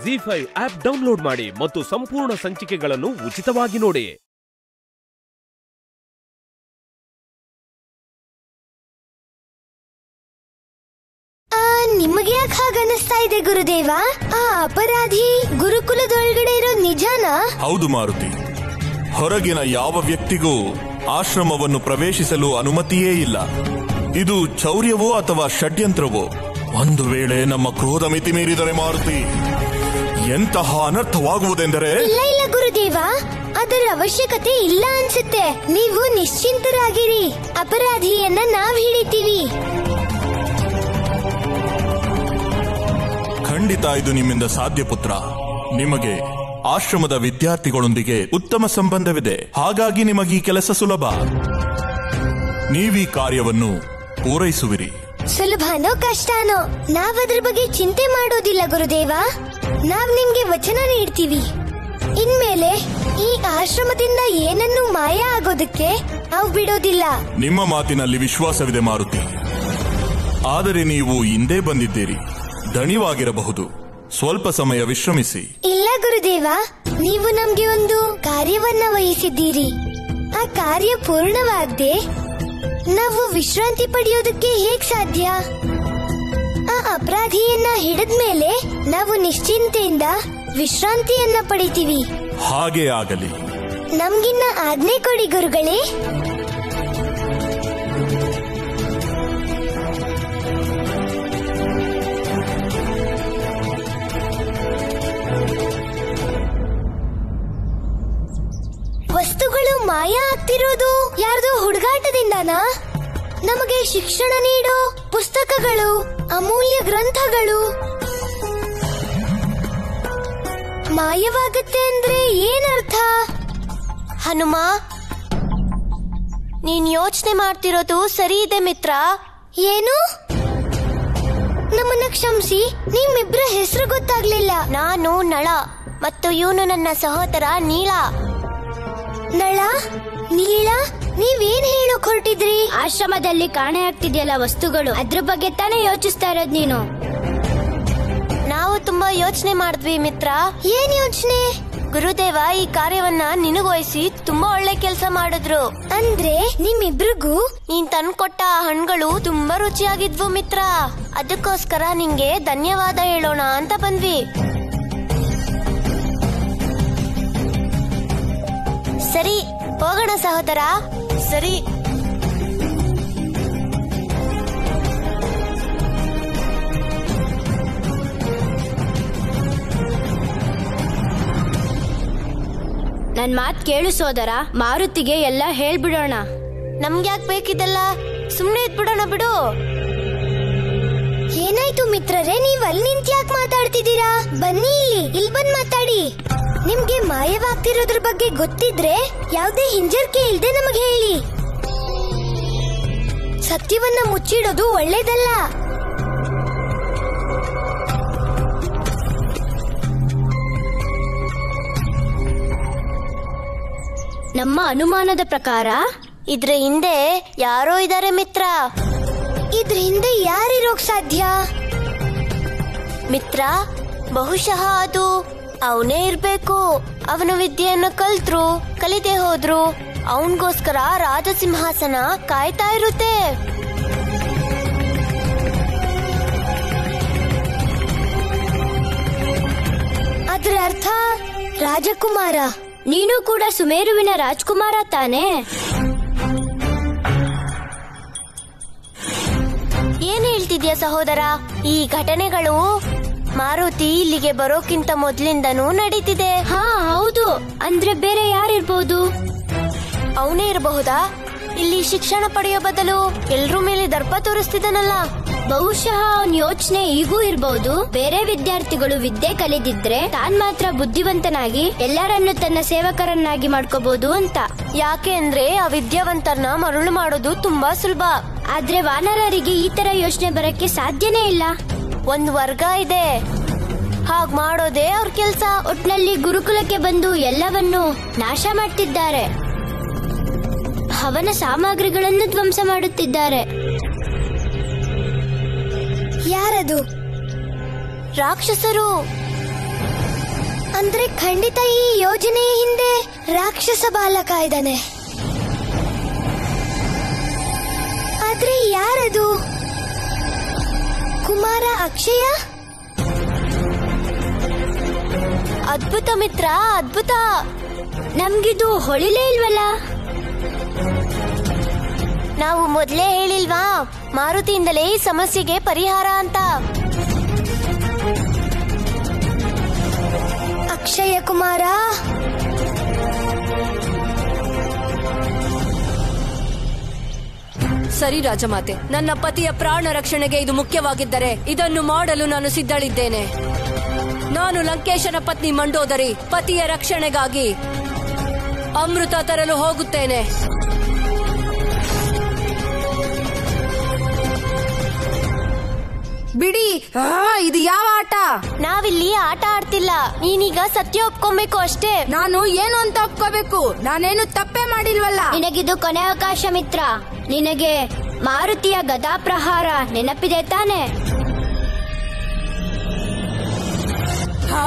G five app download ಮಾಡಿ ಮತ್ತು ಸಂಪೂರ್ಣ ಸಂಚಿಕೆಗಳನ್ನು ಉಚಿತವಾಗಿ ನೋಡಿ ಆ, ನಿಮಗೆ ಯಾಕೆ ಹಾಗನ್ನಿಸ್ತಾ ಇದೆ ಗುರುದೇವ ಆ ಅಪರಾಧಿ ಗುರುಕುಲದೊಳಗಡೆ ಇರೋ ನಿಜನಾ ಹೌದು ಮಾರುತಿ ಹೊರಗಿನ ಯಾವ ವ್ಯಕ್ತಿಗೂ ಆಶ್ರಮವನ್ನು ಪ್ರವೇಶಿಸಲು ಅನುಮತಿಯೇ ಇಲ್ಲ ಇದು ಚೌರ್ಯವೋ ಅಥವಾ ಷಡ್ಯಂತ್ರವೋ ಒಂದು ವೇಳೆ ನಮ್ಮ ಕ್ರೋಧ ಮಿತಿ ಮೀರಿದರೆ ಮಾರುತಿ ಎಂತಹ ಅನರ್ಥವಾಗುವುದೆಂದರೆ ಇಲ್ಲ ಇಲ್ಲ ಗುರುದೇವ ಅದರ ಅವಶ್ಯಕತೆ ಇಲ್ಲ ಅನ್ಸುತ್ತೆ ನೀವು ನಿಶ್ಚಿಂತರಾಗಿರಿ ಅಪರಾಧಿಯನ್ನ ನಾವ್ ಹಿಡಿತೀವಿ ಖಂಡಿತ ಇದು ನಿಮ್ಮಿಂದ ಸಾಧ್ಯ ಪುತ್ರ ನಿಮಗೆ ಆಶ್ರಮದ ವಿದ್ಯಾರ್ಥಿಗಳೊಂದಿಗೆ ಉತ್ತಮ ಸಂಬಂಧವಿದೆ ಹಾಗಾಗಿ ನಿಮಗೆ ಈ ಕೆಲಸ ಸುಲಭ ನೀವೀ ಕಾರ್ಯವನ್ನು ಪೂರೈಸುವಿರಿ ಸುಲಭನೋ ಕಷ್ಟನೋ ನಾವ್ ಅದ್ರ ಬಗ್ಗೆ ಚಿಂತೆ ಮಾಡೋದಿಲ್ಲ ಗುರುದೇವ ನಾವ್ ನಿಮ್ಗೆ ವಚನ ನೀಡ್ತೀವಿ ಇನ್ಮೇಲೆ ಈ ಆಶ್ರಮದಿಂದ ಏನನ್ನೂ ಮಾಯ ಆಗೋದಕ್ಕೆ ನಾವ್ ಬಿಡೋದಿಲ್ಲ ನಿಮ್ಮ ಮಾತಿನಲ್ಲಿ ವಿಶ್ವಾಸವಿದೆ ಮಾರುತಿ ಆದರೆ ನೀವು ಹಿಂದೆ ಬಂದಿದ್ದೀರಿ ದಣಿವಾಗಿರಬಹುದು ಸ್ವಲ್ಪ ಸಮಯ ವಿಶ್ರಮಿಸಿ ಇಲ್ಲ ಗುರುದೇವ ನೀವು ನಮ್ಗೆ ಒಂದು ಕಾರ್ಯವನ್ನ ವಹಿಸಿದ್ದೀರಿ ಆ ಕಾರ್ಯ ಪೂರ್ಣವಾಗದೆ ನಾವು ವಿಶ್ರಾಂತಿ ಪಡೆಯೋದಕ್ಕೆ ಹೇಗ್ ಸಾಧ್ಯ ಆ ಅಪರಾಧಿಯನ್ನ ಹಿಡಿದ್ಮೇಲೆ ನಾವು ನಿಶ್ಚಿಂತೆಯಿಂದ ವಿಶ್ರಾಂತಿಯನ್ನ ಪಡಿತೀವಿ ಹಾಗೇ ಆಗಲಿ ನಮ್ಗಿನ್ನ ಆಜ್ಞೆ ಕೊಡಿ ಗುರುಗಳೇ ವಸ್ತುಗಳು ಮಾಯ ಆಗ್ತಿರೋದು ಯಾರ್ದೋ ಹುಡುಗಾಟದಿಂದನಾ ನಮಗೆ ಶಿಕ್ಷಣ ನೀಡೋ ಪುಸ್ತಕಗಳು ಅಮೂಲ್ಯ ಗ್ರಂಥಗಳು ಮಾಯವಾಗುತ್ತೆ ಅಂದ್ರೆ ಏನರ್ಥ ಹನುಮ ನೀನ್ ಯೋಚನೆ ಮಾಡ್ತಿರೋದು ಸರಿ ಇದೆ ಮಿತ್ರ ಏನು ನಮ್ಮನ್ನ ಕ್ಷಮಿಸಿ ನಿಮ್ಮಿಬ್ರ ಹೆಸರು ಗೊತ್ತಾಗ್ಲಿಲ್ಲ ನಾನು ನಳ ಮತ್ತು ಇವನು ನನ್ನ ಸಹೋದರ ನೀಳ ನಳ ನೀಳ ನೀವೇನ್ ಹೇಳೋಕ್ ಹೊರಟಿದ್ರಿ ಆಶ್ರಮದಲ್ಲಿ ಕಾಣೆ ಆಗ್ತಿದೆಯಲ್ಲ ವಸ್ತುಗಳು ಅದ್ರ ಬಗ್ಗೆ ತಾನೇ ಯೋಚಿಸ್ತಾ ಇರೋದ್ ನೀನು ನಾವು ತುಂಬಾ ಯೋಚನೆ ಮಾಡಿದ್ವಿ ಮಿತ್ರ ಏನ್ ಯೋಚನೆ ಗುರುದೇವ ಈ ಕಾರ್ಯವನ್ನ ನಿನಗೋಯಿಸಿ ತುಂಬಾ ಒಳ್ಳೆ ಕೆಲಸ ಮಾಡಿದ್ರು ಅಂದ್ರೆ ನಿಮ್ಮಿಬ್ರಿಗೂ ನೀನ್ ತಂದ್ಕೊಟ್ಟ ಆ ಹಣ್ಣುಗಳು ತುಂಬಾ ರುಚಿಯಾಗಿದ್ವು ಮಿತ್ರ ಅದಕ್ಕೋಸ್ಕರ ನಿಂಗೆ ಧನ್ಯವಾದ ಹೇಳೋಣ ಅಂತ ಬಂದ್ವಿ ಸರಿ ಹೋಗೋಣ ಸಹೋದರ ಸರಿ ನನ್ ಮಾತ್ ಕೇಳು ಸೋದರ ಮಾರುತಿಗೆ ಎಲ್ಲ ಹೇಳ್ಬಿಡೋಣ ನಮ್ಗೆ ಯಾಕೆ ಬೇಕಿದೆಲ್ಲ ಸುಮ್ನೆ ಇದ್ಬಿಡೋಣ ಬಿಡು ಏನಾಯ್ತು ಮಿತ್ರರೇ ನೀವ್ ಅಲ್ಲಿ ನಿಂತ್ ಯಾಕೆ ಮಾತಾಡ್ತಿದ್ದೀರಾ ಬನ್ನಿ ಇಲ್ಲಿ ಇಲ್ಲಿ ಬಂದ್ ಮಾತಾಡಿ ನಿಮ್ಗೆ ಮಾಯವಾಗ್ತಿರೋದ್ರ ಬಗ್ಗೆ ಗೊತ್ತಿದ್ರೆ ಯಾವ್ದೇ ಹಿಂಜರಿಕೆ ಇಲ್ದೆ ನಮಗೆ ಹೇಳಿ ಸತ್ಯವನ್ನ ಮುಚ್ಚಿಡೋದು ಒಳ್ಳೇದಲ್ಲ ನಮ್ಮ ಅನುಮಾನದ ಪ್ರಕಾರ ಇದ್ರ ಹಿಂದೆ ಯಾರೋ ಇದಾರೆ ಮಿತ್ರ ಇದ್ರ ಹಿಂದೆ ಯಾರಿರೋಕ್ ಸಾಧ್ಯ ಮಿತ್ರ ಬಹುಶಃ ಅದು ಅವನೇ ಇರ್ಬೇಕು ಅವನ ವಿದ್ಯೆಯನ್ನು ಕಲ್ತ್ರು ಕಲಿತೆ ಹೋದ್ರು ಅವನ್ಗೋಸ್ಕರ ರಾಜಸಿಂಹಾಸನ ಕಾಯ್ತಾ ಇರುತ್ತೆ ಅದ್ರ ಅರ್ಥ ರಾಜಕುಮಾರ ನೀನು ಕೂಡ ಸುಮೇರುವಿನ ರಾಜ್ಕುಮಾರ ತಾನೇ ಏನ್ ಹೇಳ್ತಿದ್ಯಾ ಸಹೋದರ ಈ ಘಟನೆಗಳು ಮಾರುತಿ ಇಲ್ಲಿಗೆ ಬರೋಕ್ಕಿಂತ ಮೊದ್ಲಿಂದನೂ ನಡೀತಿದೆ ಹಾ ಹೌದು ಅಂದ್ರೆ ಬೇರೆ ಯಾರಿರ್ಬೋದು ಅವನೇ ಇರಬಹುದಾ ಇಲ್ಲಿ ಶಿಕ್ಷಣ ಪಡೆಯೋ ಬದಲು ಎಲ್ರ ಮೇಲೆ ದರ್ಪ ತೋರಿಸ್ತಿದ್ದಾನಲ್ಲ ಬಹುಶಃ ಅವನ್ ಯೋಚನೆ ಈಗೂ ಇರ್ಬಹುದು ಬೇರೆ ವಿದ್ಯಾರ್ಥಿಗಳು ವಿದ್ಯೆ ಕಲಿದಿದ್ರೆ ತಾನ್ ಮಾತ್ರ ಬುದ್ಧಿವಂತನಾಗಿ ಎಲ್ಲರನ್ನು ತನ್ನ ಸೇವಕರನ್ನಾಗಿ ಮಾಡ್ಕೋಬಹುದು ಅಂತ ಯಾಕೆ ಅಂದ್ರೆ ಆ ವಿದ್ಯಾವಂತರನ್ನ ಮರಳು ಮಾಡೋದು ತುಂಬಾ ಸುಲಭ ಆದ್ರೆ ವಾನರರಿಗೆ ಈ ತರ ಯೋಚನೆ ಬರಕ್ಕೆ ಸಾಧ್ಯನೇ ಇಲ್ಲ ಒಂದ್ ವರ್ಗ ಇದೆ ಹಾಗ್ ಮಾಡೋದೇ ಅವ್ರ ಕೆಲ್ಸ ಒಟ್ನಲ್ಲಿ ಗುರುಕುಲಕ್ಕೆ ಬಂದು ಎಲ್ಲವನ್ನು ನಾಶ ಮಾಡ್ತಿದ್ದಾರೆ ಹವನ ಸಾಮಗ್ರಿಗಳನ್ನು ಧ್ವಂಸ ಮಾಡುತ್ತಿದ್ದಾರೆ ಯಾರದು ರಾಕ್ಷಸರು ಅಂದ್ರೆ ಖಂಡಿತ ಈ ಯೋಜನೆಯ ಹಿಂದೆ ರಾಕ್ಷಸ ಬಾಲಕ ಇದ್ದಾನೆ ಆದ್ರೆ ಯಾರದು ಕುಮಾರ ಅಕ್ಷಯ ಅದ್ಭುತ ಮಿತ್ರ ಅದ್ಭುತ ನಮ್ಗಿದು ಹೊಳಿಲೇ ಇಲ್ವಲ್ಲ ನಾವು ಮೊದ್ಲೇ ಹೇಳಿಲ್ವಾ ಮಾರುತಿಯಿಂದಲೇ ಈ ಸಮಸ್ಯೆಗೆ ಪರಿಹಾರ ಅಂತ ಅಕ್ಷಯ ಕುಮಾರ ಸರಿ ರಾಜಮಾತೆ ನನ್ನ ಪತಿಯ ಪ್ರಾಣ ರಕ್ಷಣೆಗೆ ಇದು ಮುಖ್ಯವಾಗಿದ್ದರೆ ಇದನ್ನು ಮಾಡಲು ನಾನು ಸಿದ್ಧಳಿದ್ದೇನೆ ನಾನು ಲಂಕೇಶನ ಪತ್ನಿ ಮಂಡೋದರಿ ಪತಿಯ ರಕ್ಷಣೆಗಾಗಿ ಅಮೃತ ತರಲು ಹೋಗುತ್ತೇನೆ ಬಿಡಿ ಆ, ಇದು ಯಾವ ಆಟ ನಾವಿಲ್ಲಿ ಆಟ ಆಡ್ತಿಲ್ಲ ನೀನೀಗ ಸತ್ಯ ಒಪ್ಕೊಬೇಕು ಅಷ್ಟೇ ನಾನು ಏನು ಅಂತ ಒಪ್ಕೋಬೇಕು ನಾನೇನು ತಪ್ಪೇ ಮಾಡಿಲ್ವಲ್ಲ ನಿನಗಿದು ಕೊನೆ ಅವಕಾಶ ಮಿತ್ರ ನಿನಗೆ ಮಾರುತಿಯ ಗದಾ ಪ್ರಹಾರ ನೆನಪಿದೆ ತಾನೆ ಆ!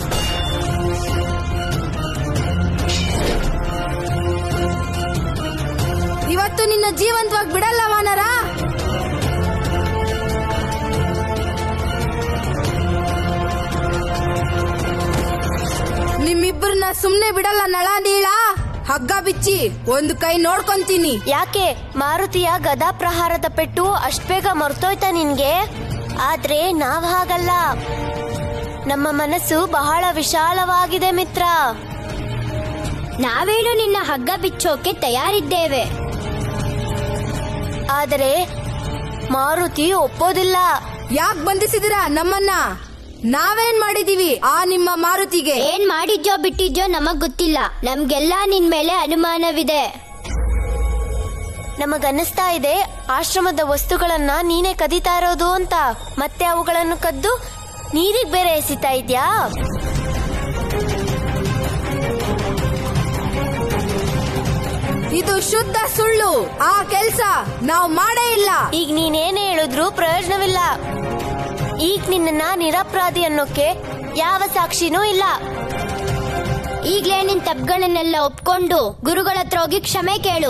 ಇವತ್ತು ನಿನ್ನ ಜೀವಂತವಾಗಿ ಬಿಡಲ್ಲ ವಾನರ ನಿಮ್ಮಿಬ್ಬರನ್ನ ಸುಮ್ನೆ ಬಿಡಲ್ಲ ನಳ ನೀಳ ಹಗ್ಗ ಬಿಚ್ಚಿ ಒಂದು ಕೈ ನೋಡ್ಕೊಂತೀನಿ ಯಾಕೆ ಮಾರುತಿಯ ಗದಾ ಪ್ರಹಾರದ ಪೆಟ್ಟು ಅಷ್ಟ್ ಬೇಗ ಮರ್ತೋಯ್ತಾ ನಿನ್ಗೆ ಆದ್ರೆ ನಾವ್ ಹಾಗಲ್ಲ ನಮ್ಮ ಮನಸ್ಸು ಬಹಳ ವಿಶಾಲವಾಗಿದೆ ಮಿತ್ರ ನಾವೇನು ನಿನ್ನ ಹಗ್ಗ ಬಿಚ್ಚೋಕೆ ತಯಾರಿದ್ದೇವೆ ಆದರೆ ಮಾರುತಿ ಒಪ್ಪೋದಿಲ್ಲ ಯಾಕೆ ಬಂಧಿಸಿದಿರಾ ನಮ್ಮನ್ನ ನಾವೇನ್ ಮಾಡಿದೀವಿ ಆ ನಿಮ್ಮ ಮಾರುತಿಗೆ ಏನ್ ಮಾಡಿದ್ಯೋ ಬಿಟ್ಟಿದ್ಯೋ ನಮಗ್ ಗೊತ್ತಿಲ್ಲ ನಮ್ಗೆಲ್ಲ ನಿನ್ ಮೇಲೆ ಅನುಮಾನವಿದೆ ನಮಗನ್ನಿಸ್ತಾ ಇದೆ ಆಶ್ರಮದ ವಸ್ತುಗಳನ್ನ ನೀನೇ ಕದೀತಾ ಇರೋದು ಅಂತ ಮತ್ತೆ ಅವುಗಳನ್ನು ಕದ್ದು ನೀರಿಗ್ ಬೇರೆ ಎಸಿತಾ ಇದ್ಯಾ ಇದು ಶುದ್ಧ ಸುಳ್ಳು ಆ ಕೆಲ್ಸ ನಾವು ಮಾಡೇ ಇಲ್ಲ ಈಗ ನೀನೇನೇ ಹೇಳಿದ್ರು ಪ್ರಯೋಜನವಿಲ್ಲ ಈಗ ನಿನ್ನ ನಿರಪರಾಧಿ ಅನ್ನೋಕೆ ಯಾವ ಸಾಕ್ಷಿನೂ ಇಲ್ಲ ಈಗ್ಲೇ ನಿನ್ ತಪ್ಪುಗಳನ್ನೆಲ್ಲ ಒಪ್ಕೊಂಡು ಗುರುಗಳ ಹತ್ರ ಹೋಗಿ ಕ್ಷಮೆ ಕೇಳು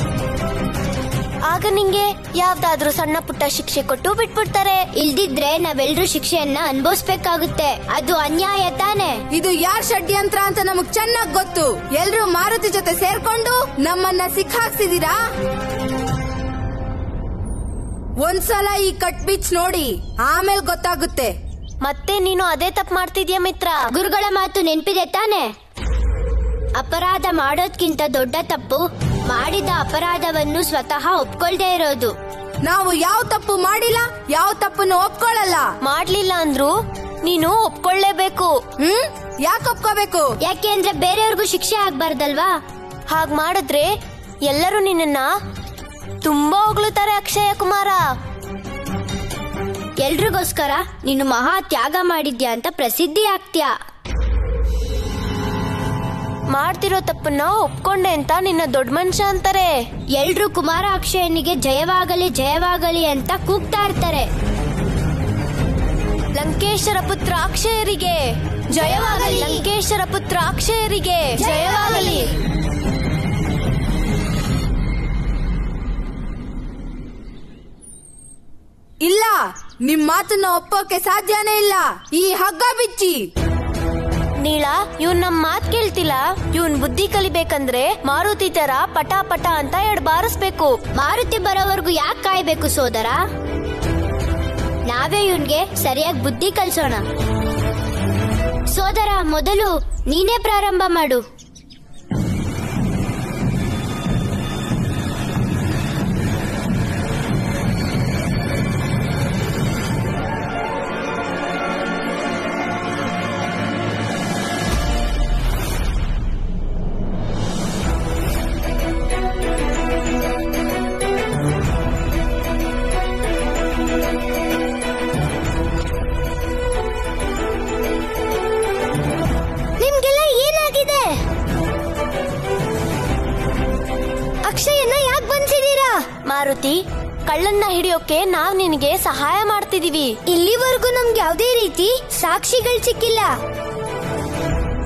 ಆಗ ನಿಂಗೆ ಯಾವ್ದಾದ್ರೂ ಸಣ್ಣ ಪುಟ್ಟ ಶಿಕ್ಷೆ ಕೊಟ್ಟು ಬಿಟ್ಬಿಡ್ತಾರೆ ಇಲ್ದಿದ್ರೆ ನಾವೆಲ್ರೂ ಶಿಕ್ಷೆಯನ್ನ ಅನ್ಭವಿಸ್ಬೇಕಾಗುತ್ತೆ ಅದು ಅನ್ಯಾಯ ತಾನೆ ಇದು ಯಾರ್ ಷಡ್ಯಂತ್ರ ಅಂತ ನಮಗ್ ಚೆನ್ನಾಗ್ ಗೊತ್ತು ಎಲ್ರೂ ಮಾರುತಿ ಜೊತೆ ಸೇರ್ಕೊಂಡು ನಮ್ಮನ್ನ ಸಿಕ್ಕಾಕ್ಸಿದೀರಾ ಒಂದ್ಸಲ ಈ ಕಟ್ ಬಿಚ್ ನೋಡಿ ಆಮೇಲೆ ಗೊತ್ತಾಗುತ್ತೆ ಮತ್ತೆ ನೀನು ಅದೇ ತಪ್ಪು ಮಾಡ್ತಿದ್ಯಾ ಮಿತ್ರ ಗುರುಗಳ ಮಾತು ನೆನ್ಪಿದೆ ತಾನೆ ಅಪರಾಧ ಮಾಡೋದ್ಕಿಂತ ದೊಡ್ಡ ತಪ್ಪು ಮಾಡಿದ ಅಪರಾಧವನ್ನು ಸ್ವತಃ ಒಪ್ಕೊಳ್ದೇ ಇರೋದು ನಾವು ಯಾವ ತಪ್ಪು ಮಾಡಿಲ್ಲ ಯಾವ ತಪ್ಪನ್ನು ಒಪ್ಕೊಳ್ಳಲ್ಲ ಮಾಡ್ಲಿಲ್ಲ ಅಂದ್ರು ನೀನು ಒಪ್ಕೊಳ್ಳೇಬೇಕು ಹ್ಮ್ ಯಾಕೆ ಒಪ್ಕೋಬೇಕು ಯಾಕೆಂದ್ರೆ ಬೇರೆಯವ್ರಿಗೂ ಶಿಕ್ಷೆ ಆಗ್ಬಾರ್ದಲ್ವಾ ಹಾಗ್ ಮಾಡಿದ್ರೆ ಎಲ್ಲರೂ ನಿನ್ನನ್ನ ತುಂಬಾ ಹೊಗಳುತ್ತಾರೆ ಅಕ್ಷಯ ಕುಮಾರ ಎಲ್ರಿಗೋಸ್ಕರ ನೀನು ಮಹಾ ತ್ಯಾಗ ಮಾಡಿದ್ಯಾ ಅಂತ ಪ್ರಸಿದ್ಧಿ ಆಗ್ತ್ಯಾ ಮಾಡ್ತಿರೋ ತಪ್ಪನ್ನ ಒಪ್ಕೊಂಡೆ ಅಂತ ನಿನ್ನ ದೊಡ್ಡ ಮನುಷ್ಯ ಅಂತಾರೆ ಎಲ್ರೂ ಕುಮಾರ ಅಕ್ಷಯನಿಗೆ ಜಯವಾಗಲಿ ಜಯವಾಗಲಿ ಅಂತ ಕೂಗ್ತಾ ಇರ್ತಾರೆ ಲಂಕೇಶರ ಪುತ್ರ ಅಕ್ಷಯರಿಗೆ ಜಯವಾಗಲಿ ಲಂಕೇಶರ ಪುತ್ರ ಅಕ್ಷಯರಿಗೆ ಜಯವಾಗಲಿ ಇಲ್ಲ ನಿಮ್ ಮಾತನ್ನ ಒಪ್ಪೋಕೆ ಸಾಧ್ಯನೇ ಇಲ್ಲ ಈ ಹಗ್ಗ ಬಿಚ್ಚಿ ನೀಳ ಇವನ್ ನಮ್ ಮಾತ್ ಕೇಳ್ತಿಲ್ಲ ಇವನ್ ಬುದ್ಧಿ ಕಲಿಬೇಕಂದ್ರೆ ಮಾರುತಿ ತರ ಪಟ ಪಟ ಅಂತ ಎರಡ್ ಬಾರಿಸ್ಬೇಕು ಮಾರುತಿ ಬರೋವರೆಗೂ ಯಾಕೆ ಕಾಯ್ಬೇಕು ಸೋದರ ನಾವೇ ಇವನ್ಗೆ ಸರಿಯಾಗಿ ಬುದ್ಧಿ ಕಲ್ಸೋಣ ಸೋದರ ಮೊದಲು ನೀನೇ ಪ್ರಾರಂಭ ಮಾಡು ನಿಮ್ಗೆಲ್ಲ ಏನಾಗಿದೆ ಅಕ್ಷಯನ್ನ ಯಾಕೆ ಬಂದಿದ್ದೀರಾ ಮಾರುತಿ ಕಳ್ಳನ್ನ ಹಿಡಿಯೋಕೆ ನಾವ್ ನಿನಗೆ ಸಹಾಯ ಮಾಡ್ತಿದೀವಿ ಇಲ್ಲಿವರೆಗೂ ನಮ್ಗೆ ಯಾವುದೇ ರೀತಿ ಸಾಕ್ಷಿಗಳು ಸಿಕ್ಕಿಲ್ಲ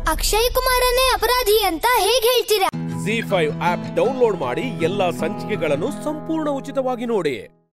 ಅಕ್ಷಯ್ ಕುಮಾರನೇ ಅಪರಾಧಿ ಅಂತ ಹೇಗ್ ಹೇಳ್ತೀರಾ ಜಿ ಫೈವ್ ಆಪ್ ಡೌನ್ಲೋಡ್ ಮಾಡಿ ಎಲ್ಲಾ ಸಂಚಿಕೆಗಳನ್ನು ಸಂಪೂರ್ಣ ಉಚಿತವಾಗಿ ನೋಡಿ